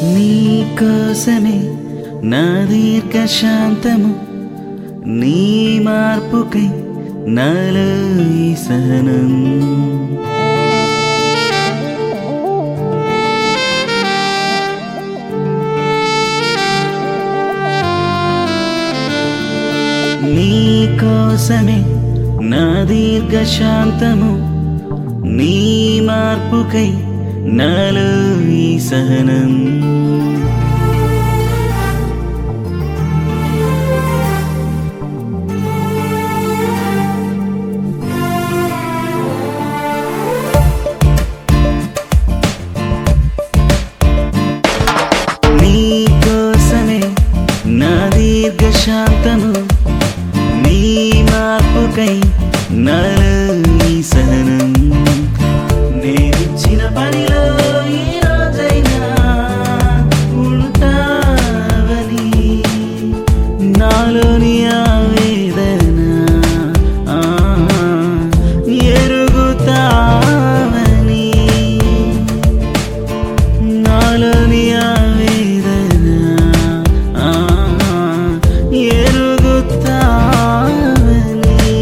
నీ కోసమే నా దీర్ఘ శాంతము నీ మార్పుకై నాలో ఈ సహనం నీ కోసమే నా దీర్ఘ శాంతము నీ మార్పుకై నాలో ఈ సహనం నీ కోసమే నా దీర్ఘ శాంతము నీ మార్పుకై నాలో ఈ సహనం నేనిచ్చిన పనిలో ఈ రోజైనా ఉంటావని నాలోని ఆవేదన ఆ, ఎరుగుతావని నాలోని ఆవేదన ఆ, ఎరుగుతావని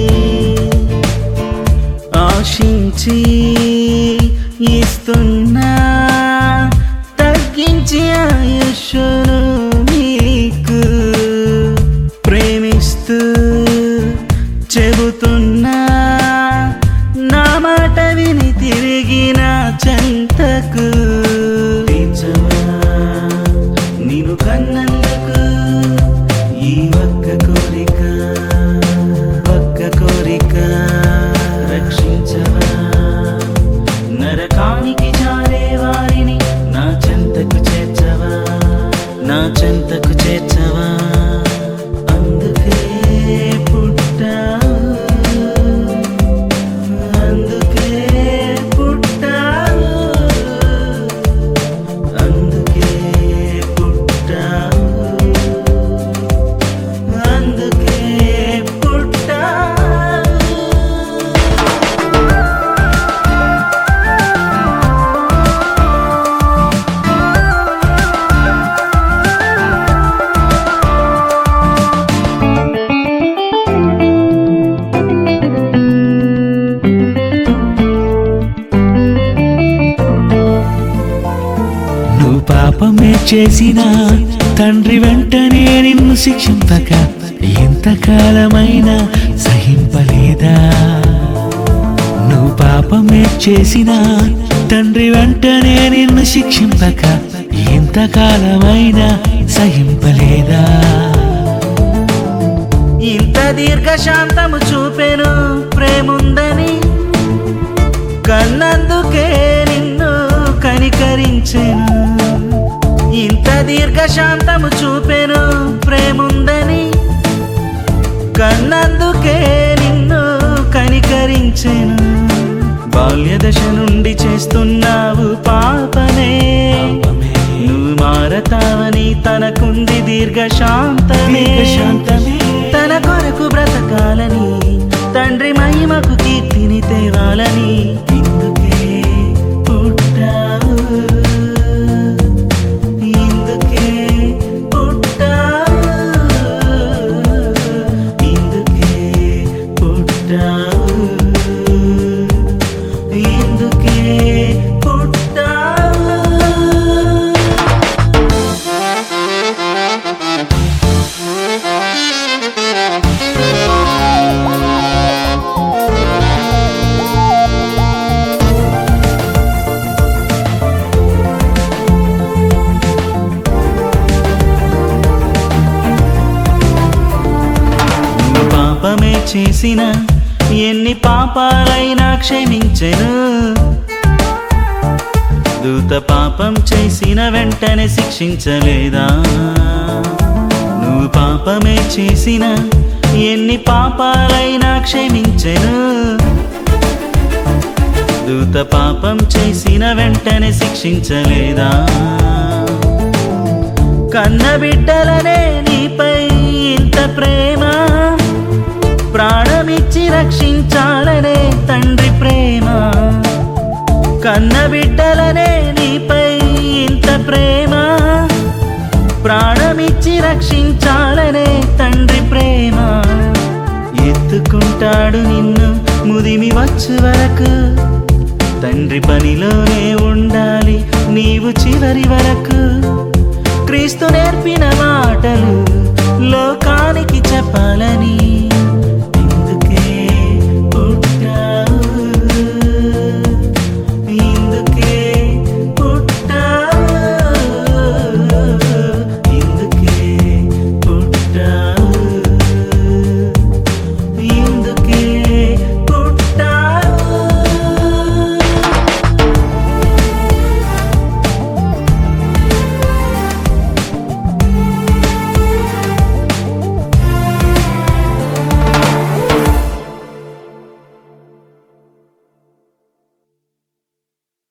ఆశించి ఇస్తున్నా తగ్గించి ఆయుష్ను నీకు ప్రేమిస్తూ చెబుతున్నా నా మాట విని తిరిగిన చెంతకు తీర్చవా నేను కన్నందుకు ఈ ఒక్క కోరిక ఒక్క కోరిక రక్షించవా నరకానికి జారే వారిని నా చెంతకు చేర్చవా నా చెంతకు చేర్చవా అందుకే పుట్టావు అందుకే పుట్టావు అందుకే పుట్టావు అందుకే పుట్టావు నువ్వు పాపమే చేసిన తండ్రి వెంటనే నిన్ను శిక్షింపక ఎంతకాలమైనా సహింపలేదా నువ్వు పాపమే చేసిన తండ్రి వెంటనే నిన్ను శిక్షింపక ఎంతకాలమైనా సహింపలేదా ఇంత దీర్ఘ శాంతము చూపెను ప్రేముందని కన్నందుకే నిన్ను కనికరించెను ఇంత దీర్ఘ శాంతము చూపెను ప్రేముందని కన్నందుకే నిన్ను కనికరించెను బాల్య దశ నుండి చేస్తున్నావు పాపనే నువ్వు మారతావని తనకుంది దీర్ఘ శాంతమే దీర్ఘశాంతమే. తన కొరకు బ్రతకాలని తండ్రి మహిమకు కీర్తిని తేవాలని ఇందుకే పుట్టావు ఇందుకే పుట్టావు ఇందుకే పుట్టావు ఇందుకే పుట్టావు నువ్వు పాపమే చేసిన ఎన్ని పాపాలైనా క్షమించెను దూత పాపం చేసిన వెంటనే శిక్షించలేదా నువ్వు పాపమే చేసిన ఎన్ని పాపాలైనా క్షమించెను దూత పాపం చేసిన వెంటనే శిక్షించలేదా కన్న బిడ్డలనే నీపై ఇంత ప్రేమ ప్రాణమిచ్చి రక్షించాలనే తండ్రి ప్రేమ కన్న బిడ్డలనే నీపై ఇంత ప్రేమ ఉంటాడు నిన్ను ముదిమి వచ్చు వరకు తండ్రి పనిలోనే ఉండాలి నీవు చివరి వరకు క్రీస్తు నేర్పిన మాటలు లోకానికి చెప్పాలని